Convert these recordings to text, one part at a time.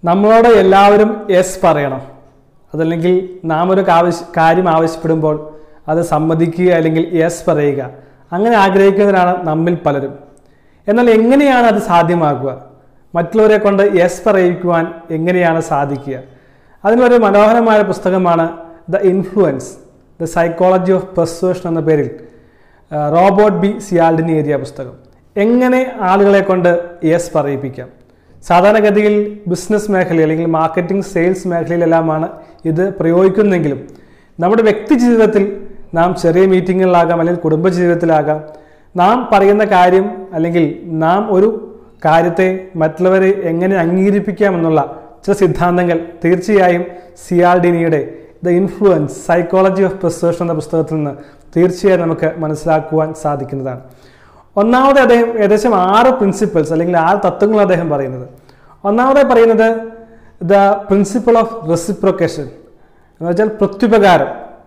നമ്മളോട് എല്ലാവരും യെസ് പറയണം അതല്ലെങ്കിൽ നാം ഒരു ആവശ്യ കാര്യം ആവശ്യപ്പെടുമ്പോൾ അത് സമ്മതിക്കുക അല്ലെങ്കിൽ യെസ് പറയുക അങ്ങനെ ആഗ്രഹിക്കുന്നവരാണ് നമ്മിൽ പലരും എന്നാൽ എങ്ങനെയാണ് അത് സാധ്യമാക്കുക മറ്റുള്ളവരെ കൊണ്ട് യെസ് പറയിക്കുവാൻ എങ്ങനെയാണ് സാധിക്കുക അതിനൊരു മനോഹരമായ പുസ്തകമാണ് the influence the psychology of persuasion എന്ന പേരിൽ ആ, റോബോട്ട് ബി സിയാൽഡിനി എഴുതിയ പുസ്തകം എങ്ങനെ ആളുകളെ കൊണ്ട് യെസ് പറയിപ്പിക്കാം സാധാരണഗതിയിൽ ബിസിനസ് മേഖലയിൽ അല്ലെങ്കിൽ മാർക്കറ്റിംഗ് സെയിൽസ് മേഖലയിലെല്ലാമാണ് ഇത് പ്രയോഗിക്കുന്നെങ്കിലും നമ്മുടെ വ്യക്തി ജീവിതത്തിൽ നാം ചെറിയ മീറ്റിങ്ങുകളിലാകാം അല്ലെങ്കിൽ കുടുംബ ജീവിതത്തിലാകാം നാം പറയുന്ന കാര്യം അല്ലെങ്കിൽ നാം ഒരു കാര്യത്തെ മറ്റുള്ളവരെ എങ്ങനെ അംഗീകരിപ്പിക്കാമെന്നുള്ള ചില സിദ്ധാന്തങ്ങൾ തീർച്ചയായും സിയാൽഡിനിയുടെ the influence psychology of persuasion എന്ന പുസ്തകത്തിൽ നിന്ന് തീർച്ചയായും നമുക്ക് മനസ്സിലാക്കുവാൻ സാധിക്കുന്നതാണ് ഒന്നാമത് അദ്ദേഹം ഏകദേശം ആറ് പ്രിൻസിപ്പിൾസ് അല്ലെങ്കിൽ ആറ് തത്വങ്ങൾ അദ്ദേഹം പറയുന്നത് ഒന്നാമതായി പറയുന്നത് ദ പ്രിൻസിപ്പിൾ ഓഫ് റെസിപ്രൊക്കേഷൻ എന്ന് വെച്ചാൽ പ്രത്യുപകാരം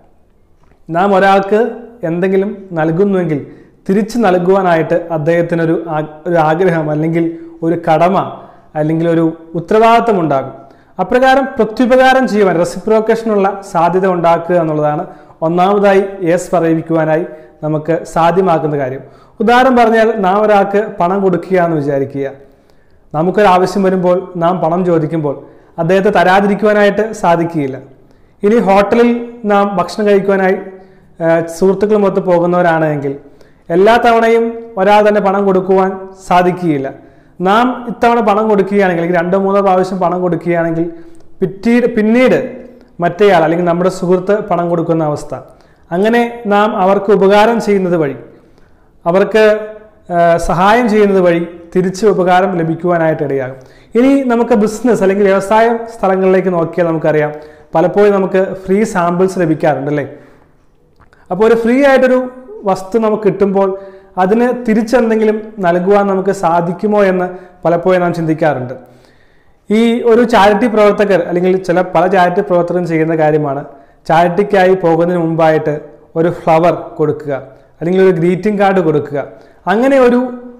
നാം ഒരാൾക്ക് എന്തെങ്കിലും നൽകുന്നുവെങ്കിൽ തിരിച്ചു നൽകുവാനായിട്ട് അദ്ദേഹത്തിനൊരു ആ- ഒരു ആഗ്രഹം അല്ലെങ്കിൽ ഒരു കടമ അല്ലെങ്കിൽ ഒരു ഉത്തരവാദിത്വം ഉണ്ടാകും അപ്രകാരം പ്രത്യുപകാരം ചെയ്യുവാൻ റെസിപ്രോക്കേഷനുള്ള സാധ്യത ഉണ്ടാക്കുക എന്നുള്ളതാണ് ഒന്നാമതായി യെസ് പറയിപ്പിക്കുവാനായി നമുക്ക് സാധ്യമാക്കുന്ന കാര്യം ഉദാഹരണം പറഞ്ഞാൽ നാം ഒരാൾക്ക് പണം കൊടുക്കുക എന്ന് വിചാരിക്കുക നമുക്കൊരു ആവശ്യം വരുമ്പോൾ നാം പണം ചോദിക്കുമ്പോൾ അദ്ദേഹത്തെ തരാതിരിക്കുവാനായിട്ട് സാധിക്കുകയില്ല ഇനി ഹോട്ടലിൽ നാം ഭക്ഷണം കഴിക്കുവാനായി ആ, സുഹൃത്തുക്കളുമൊത്ത് പോകുന്നവരാണെങ്കിൽ എല്ലാ തവണയും ഒരാൾ തന്നെ പണം കൊടുക്കുവാൻ സാധിക്കുകയില്ല നാം ഇത്തവണ പണം കൊടുക്കുകയാണെങ്കിൽ അല്ലെങ്കിൽ രണ്ടോ മൂന്നോ പ്രാവശ്യം പണം കൊടുക്കുകയാണെങ്കിൽ പിറ്റീട് പിന്നീട് മറ്റേയാൾ അല്ലെങ്കിൽ നമ്മുടെ സുഹൃത്ത് പണം കൊടുക്കുന്ന അവസ്ഥ അങ്ങനെ നാം അവർക്ക് ഉപകാരം ചെയ്യുന്നത് വഴി അവർക്ക് ആ, സഹായം ചെയ്യുന്നത് വഴി തിരിച്ച് ഉപകാരം ലഭിക്കുവാനായിട്ട് ഇടയാകും ഇനി നമുക്ക് ബിസിനസ് അല്ലെങ്കിൽ വ്യവസായ സ്ഥലങ്ങളിലേക്ക് നോക്കിയാൽ നമുക്കറിയാം പലപ്പോഴും നമുക്ക് ഫ്രീ സാമ്പിൾസ് ലഭിക്കാറുണ്ട് അല്ലേ അപ്പോൾ ഒരു ഫ്രീ ആയിട്ടൊരു വസ്തു നമുക്ക് കിട്ടുമ്പോൾ അതിന് തിരിച്ചെന്തെങ്കിലും നൽകുവാൻ നമുക്ക് സാധിക്കുമോ എന്ന് പലപ്പോഴും നാം ചിന്തിക്കാറുണ്ട് ഈ ഒരു ചാരിറ്റി പ്രവർത്തകർ അല്ലെങ്കിൽ ചില പല ചാരിറ്റി പ്രവർത്തകരും ചെയ്യുന്ന കാര്യമാണ് ചാരിറ്റിക്കായി പോകുന്നതിന് മുമ്പായിട്ട് ഒരു ഫ്ലവർ കൊടുക്കുക അല്ലെങ്കിൽ ഒരു ഗ്രീറ്റിംഗ് കാർഡ് കൊടുക്കുക അങ്ങനെ ഒരു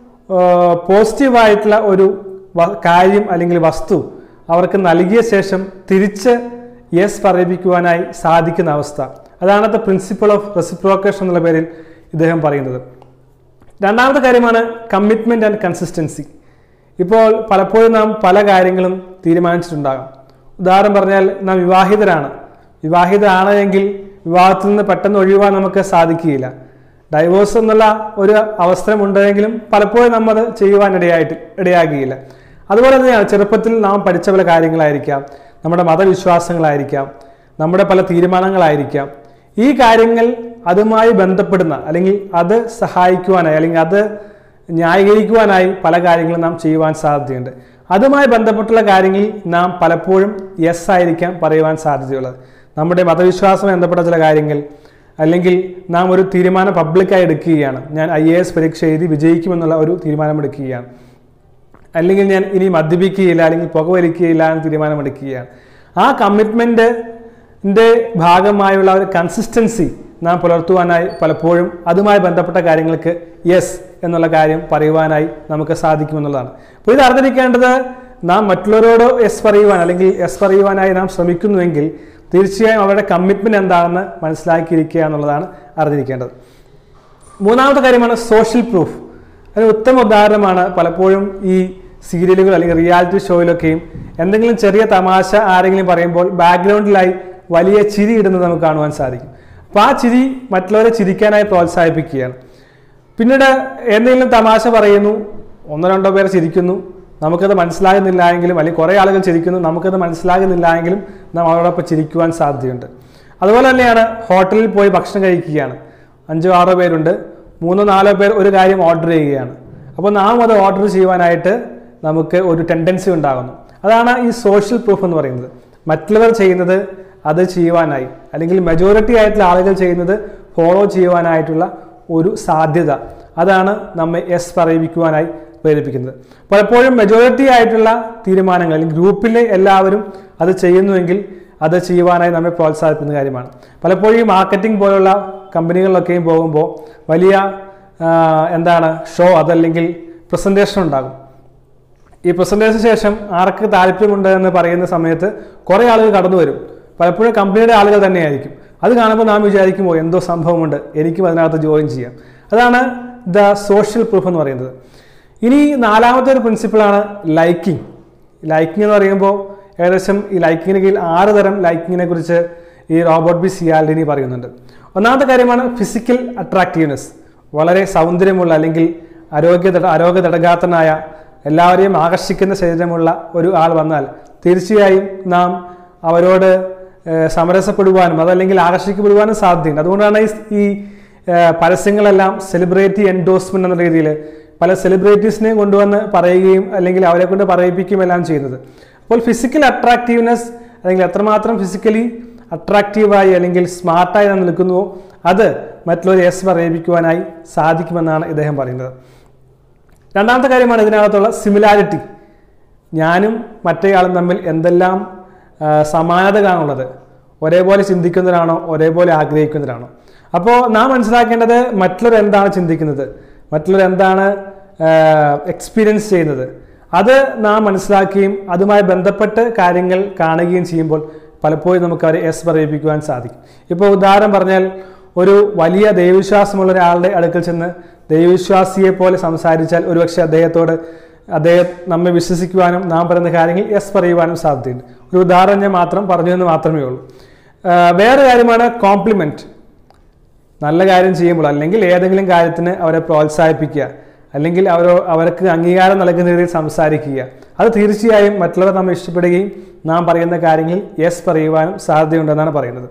പോസിറ്റീവായിട്ടുള്ള ഒരു വ- കാര്യം അല്ലെങ്കിൽ വസ്തു അവർക്ക് നൽകിയ ശേഷം തിരിച്ച് യെസ് പറയിപ്പിക്കുവാനായി സാധിക്കുന്ന അവസ്ഥ അതാണ് ദ പ്രിൻസിപ്പിൾ ഓഫ് റെസിപ്രോക്കേഷൻ എന്നുള്ള പേരിൽ ഇദ്ദേഹം പറയുന്നത് രണ്ടാമത്തെ കാര്യമാണ് കമ്മിറ്റ്മെന്റ് ആൻഡ് കൺസിസ്റ്റൻസി ഇപ്പോൾ പലപ്പോഴും നാം പല കാര്യങ്ങളും തീരുമാനിച്ചിട്ടുണ്ടാകാം ഉദാഹരണം പറഞ്ഞാൽ നാം വിവാഹിതരാണ് വിവാഹിതരാണ് എങ്കിൽ വിവാഹത്തിൽ നിന്ന് പെട്ടെന്ന് ഒഴിയുവാൻ നമുക്ക് സാധിക്കുകയില്ല ഡൈവോഴ്സ് എന്നുള്ള ഒരു അവസരം ഉണ്ടെങ്കിലും പലപ്പോഴും നാം അത് ചെയ്യുവാൻ ഇടയായിട്ട് ഇടയാകുകയില്ല അതുപോലെ തന്നെയാണ് ചെറുപ്പത്തിൽ നാം പഠിച്ച പല കാര്യങ്ങളായിരിക്കാം നമ്മുടെ മതവിശ്വാസങ്ങളായിരിക്കാം നമ്മുടെ പല തീരുമാനങ്ങളായിരിക്കാം ഈ കാര്യങ്ങൾ അതുമായി ബന്ധപ്പെടുന്ന അല്ലെങ്കിൽ അത് സഹായിക്കുവാനായി അല്ലെങ്കിൽ അത് ന്യായീകരിക്കുവാനായി പല കാര്യങ്ങളും നാം ചെയ്യുവാൻ സാധ്യതയുണ്ട് അതുമായി ബന്ധപ്പെട്ടുള്ള കാര്യങ്ങളിൽ നാം പലപ്പോഴും യെസ് ആയിരിക്കാം പറയുവാൻ സാധ്യതയുള്ളത് നമ്മുടെ മതവിശ്വാസം ബന്ധപ്പെട്ട ചില കാര്യങ്ങൾ അല്ലെങ്കിൽ നാം ഒരു തീരുമാനം പബ്ലിക്കായി എടുക്കുകയാണ് ഞാൻ ഐ എ എസ് പരീക്ഷ എഴുതി വിജയിക്കുമെന്നുള്ള ഒരു തീരുമാനമെടുക്കുകയാണ് അല്ലെങ്കിൽ ഞാൻ ഇനി മദ്യപിക്കുകയില്ല അല്ലെങ്കിൽ പുകവലിക്കുകയില്ല എന്ന് തീരുമാനമെടുക്കുകയാണ് ആ കമ്മിറ്റ്മെൻറ്റിൻ്റെ ഭാഗമായുള്ള ഒരു കൺസിസ്റ്റൻസി നാം പുലർത്തുവാനായി പലപ്പോഴും അതുമായി ബന്ധപ്പെട്ട കാര്യങ്ങൾക്ക് യെസ് എന്നുള്ള കാര്യം പറയുവാനായി നമുക്ക് സാധിക്കുമെന്നുള്ളതാണ് അപ്പോൾ ഇത് അറിഞ്ഞിരിക്കേണ്ടത് നാം മറ്റുള്ളവരോട് യെസ് പറയുവാൻ അല്ലെങ്കിൽ യെസ് പറയുവാനായി നാം ശ്രമിക്കുന്നുവെങ്കിൽ തീർച്ചയായും അവരുടെ കമ്മിറ്റ്മെന്റ് എന്താണെന്ന് മനസ്സിലാക്കിയിരിക്കുക എന്നുള്ളതാണ് അറിഞ്ഞിരിക്കേണ്ടത് മൂന്നാമത്തെ കാര്യമാണ് സോഷ്യൽ പ്രൂഫ് അതിന് ഉത്തമ ഉദാഹരണമാണ് പലപ്പോഴും ഈ സീരിയലുകൾ അല്ലെങ്കിൽ റിയാലിറ്റി ഷോയിലൊക്കെയും എന്തെങ്കിലും ചെറിയ തമാശ ആരെങ്കിലും പറയുമ്പോൾ ബാക്ക്ഗ്രൗണ്ടിലായി വലിയ ചിരി ഇടുന്നത് നമുക്ക് കാണുവാൻ സാധിക്കും അപ്പോൾ ആ ചിരി മറ്റുള്ളവരെ ചിരിക്കാനായി പ്രോത്സാഹിപ്പിക്കുകയാണ് പിന്നീട് എന്തെങ്കിലും തമാശ പറയുന്നു ഒന്നോ രണ്ടോ പേർ ചിരിക്കുന്നു നമുക്കത് മനസ്സിലാകുന്നില്ല എങ്കിലും അല്ലെങ്കിൽ കുറേ ആളുകൾ ചിരിക്കുന്നു നമുക്കത് മനസ്സിലാകുന്നില്ല എങ്കിലും നാം അവരോടൊപ്പം ചിരിക്കുവാൻ സാധ്യതയുണ്ട് അതുപോലെ തന്നെയാണ് ഹോട്ടലിൽ പോയി ഭക്ഷണം കഴിക്കുകയാണ് അഞ്ചോ ആറോ പേരുണ്ട് മൂന്നോ നാലോ പേർ ഒരു കാര്യം ഓർഡർ ചെയ്യുകയാണ് അപ്പോൾ നാം അത് ഓർഡർ ചെയ്യുവാനായിട്ട് നമുക്ക് ഒരു ടെൻഡൻസി ഉണ്ടാകുന്നു അതാണ് ഈ സോഷ്യൽ പ്രൂഫ് എന്ന് പറയുന്നത് മറ്റുള്ളവർ ചെയ്യുന്നത് അത് ചെയ്യുവാനായി അല്ലെങ്കിൽ മെജോറിറ്റി ആയിട്ടുള്ള ആളുകൾ ചെയ്യുന്നത് ഫോളോ ചെയ്യുവാനായിട്ടുള്ള ഒരു സാധ്യത അതാണ് നമ്മെ എസ് പറയിപ്പിക്കുവാനായി പ്രേരിപ്പിക്കുന്നത് പലപ്പോഴും മെജോറിറ്റി ആയിട്ടുള്ള തീരുമാനങ്ങൾ അല്ലെങ്കിൽ ഗ്രൂപ്പിലെ എല്ലാവരും അത് ചെയ്യുന്നുവെങ്കിൽ അത് ചെയ്യുവാനായി നമ്മെ പ്രോത്സാഹിപ്പിക്കുന്ന കാര്യമാണ് പലപ്പോഴും ഈ മാർക്കറ്റിംഗ് പോലുള്ള കമ്പനികളിലൊക്കെയും പോകുമ്പോൾ വലിയ ആ, എന്താണ് ഷോ അതല്ലെങ്കിൽ പ്രസൻറ്റേഷൻ ഉണ്ടാകും ഈ പ്രസന്റേഷന് ശേഷം ആർക്ക് താല്പര്യമുണ്ട് എന്ന് പറയുന്ന സമയത്ത് കുറേ ആളുകൾ കടന്നു വരും പലപ്പോഴും കമ്പനിയുടെ ആളുകൾ തന്നെയായിരിക്കും അത് കാണുമ്പോൾ നാം വിചാരിക്കുമോ എന്തോ സംഭവമുണ്ട് എനിക്കും അതിനകത്ത് ജോയിൻ ചെയ്യാം അതാണ് ദ സോഷ്യൽ പ്രൂഫ് എന്ന് പറയുന്നത് ഇനി നാലാമത്തെ ഒരു പ്രിൻസിപ്പിളാണ് ലൈക്കിംഗ് ലൈക്കിംഗ് എന്ന് പറയുമ്പോൾ ഏകദേശം ഈ ലൈക്കിങ്ങിന് കീഴിൽ ആറ് തരം ലൈക്കിങ്ങിനെ കുറിച്ച് ഈ റോബോട്ട് ബി സിയാൽഡിനി പറയുന്നുണ്ട് ഒന്നാമത്തെ കാര്യമാണ് ഫിസിക്കൽ അട്രാക്റ്റീവ്നെസ് വളരെ സൗന്ദര്യമുള്ള അല്ലെങ്കിൽ ആരോഗ്യ ആരോഗ്യതടകാത്തനായ എല്ലാവരെയും ആകർഷിക്കുന്ന ശരീരമുള്ള ഒരു ആൾ വന്നാൽ തീർച്ചയായും നാം അവരോട് ഏഹ്, സമരസപ്പെടുവാനും അതല്ലെങ്കിൽ ആകർഷിക്കപ്പെടുവാനും സാധ്യതയുണ്ട് അതുകൊണ്ടാണ് ഈ- ഈ ഏഹ്, പരസ്യങ്ങളെല്ലാം സെലിബ്രിറ്റി എൻഡോഴ്സ്മെന്റ് എന്ന രീതിയിൽ പല സെലിബ്രിറ്റീസിനെ കൊണ്ടുവന്ന് പറയുകയും അല്ലെങ്കിൽ അവരെ കൊണ്ട് പറയിപ്പിക്കുകയും എല്ലാം ചെയ്യുന്നത് അപ്പോൾ ഫിസിക്കൽ അട്രാക്റ്റീവ്നെസ് അല്ലെങ്കിൽ എത്രമാത്രം ഫിസിക്കലി അട്രാക്റ്റീവായി അല്ലെങ്കിൽ സ്മാർട്ടായി നാം നിൽക്കുന്നുവോ അത് മറ്റുള്ളവരെ യെസ് പറയിപ്പിക്കുവാനായി സാധിക്കുമെന്നാണ് ഇദ്ദേഹം പറയുന്നത് രണ്ടാമത്തെ കാര്യമാണ് ഇതിനകത്തുള്ള സിമിലാരിറ്റി ഞാനും മറ്റേയാളും തമ്മിൽ എന്തെല്ലാം ആ, സമാനത കാണുള്ളത് ഒരേപോലെ ചിന്തിക്കുന്നവരാണോ ഒരേപോലെ ആഗ്രഹിക്കുന്നവരാണോ അപ്പോൾ നാം മനസ്സിലാക്കേണ്ടത് മറ്റുള്ളവർ എന്താണ് ചിന്തിക്കുന്നത് മറ്റുള്ളവർ എന്താണ് എക്സ്പീരിയൻസ് ചെയ്യുന്നത് അത് നാം മനസ്സിലാക്കുകയും അതുമായി ബന്ധപ്പെട്ട് കാര്യങ്ങൾ കാണുകയും ചെയ്യുമ്പോൾ പലപ്പോഴും നമുക്ക് അവരെ എസ് പറയിപ്പിക്കുവാൻ സാധിക്കും ഇപ്പോൾ ഉദാഹരണം പറഞ്ഞാൽ ഒരു വലിയ ദൈവവിശ്വാസമുള്ള ഒരാളുടെ അടുക്കൽ ചെന്ന് ദൈവവിശ്വാസിയെ പോലെ സംസാരിച്ചാൽ ഒരുപക്ഷെ അദ്ദേഹത്തോട് അദ്ദേഹം നമ്മെ വിശ്വസിക്കുവാനും നാം പറയുന്ന കാര്യങ്ങൾ യെസ് പറയുവാനും സാധ്യതയുണ്ട് ഒരു ഉദാഹരണം ഞാൻ മാത്രം പറഞ്ഞു എന്ന് മാത്രമേ ഉള്ളൂ ആ, വേറെ കാര്യമാണ് കോംപ്ലിമെൻറ്റ് നല്ല കാര്യം ചെയ്യുമ്പോൾ അല്ലെങ്കിൽ ഏതെങ്കിലും കാര്യത്തിന് അവരെ പ്രോത്സാഹിപ്പിക്കുക അല്ലെങ്കിൽ അവരോ അവർക്ക് അംഗീകാരം നൽകുന്ന രീതിയിൽ സംസാരിക്കുക അത് തീർച്ചയായും മറ്റുള്ളവർ നമ്മെ ഇഷ്ടപ്പെടുകയും നാം പറയുന്ന കാര്യങ്ങളിൽ യെസ് പറയുവാനും സാധ്യതയുണ്ടെന്നാണ് പറയുന്നത്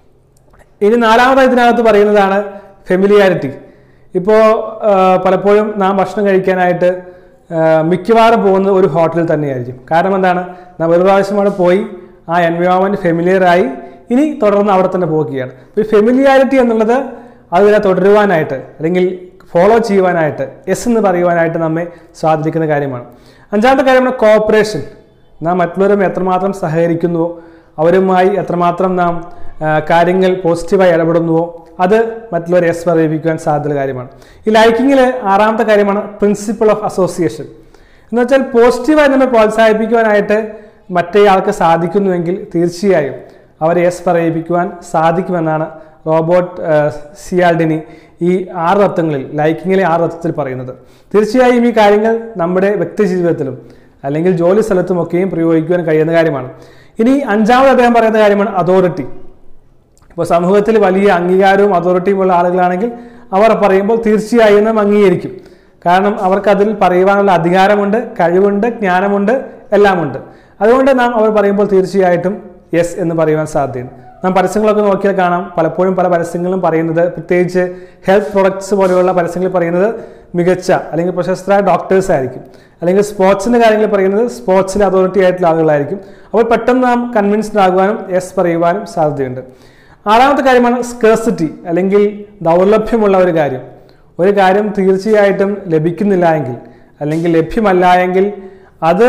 ഇനി നാലാമതായി ഇതിനകത്ത് പറയുന്നതാണ് ഫെമിലിയാരിറ്റി ഇപ്പോൾ പലപ്പോഴും നാം ഭക്ഷണം കഴിക്കാനായിട്ട് ആ, മിക്കവാറും പോകുന്നത് ഒരു ഹോട്ടലിൽ തന്നെയായിരിക്കും കാരണം എന്താണ് നാം ഒരു പ്രാവശ്യം അവിടെ പോയി ആ എൻവയോൺമെൻറ്റ് ഫെമിലിയറായി ഇനി തുടർന്ന് അവിടെ തന്നെ പോകുകയാണ് ഈ ഫെമിലിയാരിറ്റി എന്നുള്ളത് അതിനെ തുടരുവാനായിട്ട് അല്ലെങ്കിൽ ഫോളോ ചെയ്യുവാനായിട്ട് എസ് എന്ന് പറയുവാനായിട്ട് നമ്മെ സ്വാധീനിക്കുന്ന കാര്യമാണ് അഞ്ചാമത്തെ കാര്യമാണ് കോപ്പറേഷൻ നാം മറ്റുള്ളവരും എത്രമാത്രം സഹകരിക്കുന്നുവോ അവരുമായി എത്രമാത്രം നാം ആ, കാര്യങ്ങൾ പോസിറ്റീവായി ഇടപെടുന്നുവോ അത് മറ്റുള്ളവരെ എസ് പറയിപ്പിക്കുവാൻ സാധ്യത കാര്യമാണ് ഈ ലൈക്കിങ്ങിൽ ആറാമത്തെ കാര്യമാണ് പ്രിൻസിപ്പിൾ ഓഫ് അസോസിയേഷൻ എന്ന് വെച്ചാൽ പോസിറ്റീവായി നമ്മെ പ്രോത്സാഹിപ്പിക്കുവാനായിട്ട് മറ്റേ ആൾക്ക് സാധിക്കുന്നുവെങ്കിൽ തീർച്ചയായും അവരെ എസ് പറയിപ്പിക്കുവാൻ സാധിക്കുമെന്നാണ് റോബോട്ട് ആ, സിയാൽഡിനി ഈ ആറ് തത്വങ്ങളിൽ ലൈക്കിങ്ങിലെ ആറ് തത്വത്തിൽ പറയുന്നത് തീർച്ചയായും ഈ കാര്യങ്ങൾ നമ്മുടെ വ്യക്തി ജീവിതത്തിലും അല്ലെങ്കിൽ ജോലി സ്ഥലത്തുമൊക്കെയും പ്രയോഗിക്കുവാൻ കഴിയുന്ന കാര്യമാണ് ഇനി അഞ്ചാമത് അദ്ദേഹം പറയുന്ന കാര്യമാണ് അതോറിറ്റി ഇപ്പോൾ സമൂഹത്തിൽ വലിയ അംഗീകാരവും അതോറിറ്റിയും ഉള്ള ആളുകളാണെങ്കിൽ അവർ പറയുമ്പോൾ തീർച്ചയായും നാം അംഗീകരിക്കും കാരണം അവർക്ക് അതിൽ പറയുവാനുള്ള അധികാരമുണ്ട് കഴിവുണ്ട് ജ്ഞാനമുണ്ട് എല്ലാമുണ്ട് അതുകൊണ്ട് നാം അവർ പറയുമ്പോൾ തീർച്ചയായിട്ടും യെസ് എന്ന് പറയുവാൻ സാധ്യതയുണ്ട് നാം പരസ്യങ്ങളൊക്കെ നോക്കിയാൽ കാണാം പലപ്പോഴും പല പരസ്യങ്ങളും പറയുന്നത് പ്രത്യേകിച്ച് ഹെൽത്ത് പ്രൊഡക്ട്സ് പോലെയുള്ള പരസ്യങ്ങൾ പറയുന്നത് മികച്ച അല്ലെങ്കിൽ പ്രശസ്തരായ ഡോക്ടേഴ്സ് ആയിരിക്കും അല്ലെങ്കിൽ സ്പോർട്സിൻ്റെ കാര്യങ്ങൾ പറയുന്നത് സ്പോർട്സിൽ അതോറിറ്റി ആയിട്ടുള്ള ആളുകളായിരിക്കും അപ്പോൾ പെട്ടെന്ന് നാം കൺവിൻസ്ഡ് ആകുവാനും യെസ് പറയുവാനും സാധ്യതയുണ്ട് ആറാമത്തെ കാര്യമാണ് സ്കേഴ്സിറ്റി അല്ലെങ്കിൽ ദൗർലഭ്യമുള്ള ഒരു കാര്യം ഒരു കാര്യം തീർച്ചയായിട്ടും ലഭിക്കുന്നില്ല എങ്കിൽ അല്ലെങ്കിൽ ലഭ്യമല്ല എങ്കിൽ അത്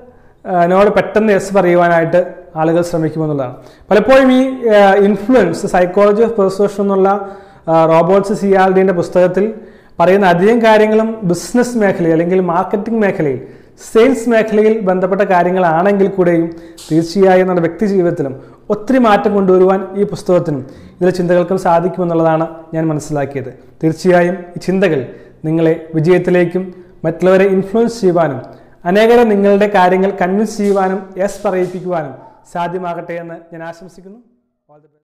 ആ, നോട് പെട്ടെന്ന് യെസ് പറയുവാനായിട്ട് ആളുകൾ ശ്രമിക്കുമെന്നുള്ളതാണ് പലപ്പോഴും ഈ ഇൻഫ്ലുവൻസ് സൈക്കോളജി ഓഫ് പെർസോഷൻ എന്നുള്ള റോബോട്ട്സ് സിയാൽഡിൻ്റെ പുസ്തകത്തിൽ പറയുന്ന അധികം കാര്യങ്ങളും ബിസിനസ് മേഖലയിൽ അല്ലെങ്കിൽ മാർക്കറ്റിംഗ് മേഖലയിൽ സെയിൽസ് മേഖലയിൽ ബന്ധപ്പെട്ട കാര്യങ്ങളാണെങ്കിൽ കൂടെയും തീർച്ചയായും നമ്മുടെ വ്യക്തി ജീവിതത്തിലും ഒത്തിരി മാറ്റം കൊണ്ടുവരുവാൻ ഈ പുസ്തകത്തിനും ഇതിലെ ചിന്തകൾക്കും സാധിക്കുമെന്നുള്ളതാണ് ഞാൻ മനസ്സിലാക്കിയത് തീർച്ചയായും ഈ ചിന്തകൾ നിങ്ങളെ വിജയത്തിലേക്കും മറ്റുള്ളവരെ ഇൻഫ്ലുവൻസ് ചെയ്യുവാനും അനേകരെ നിങ്ങളുടെ കാര്യങ്ങൾ കൺവിൻസ് ചെയ്യുവാനും യെസ് പറയിപ്പിക്കുവാനും സാധ്യമാകട്ടെ എന്ന് ഞാൻ ആശംസിക്കുന്നു All the best.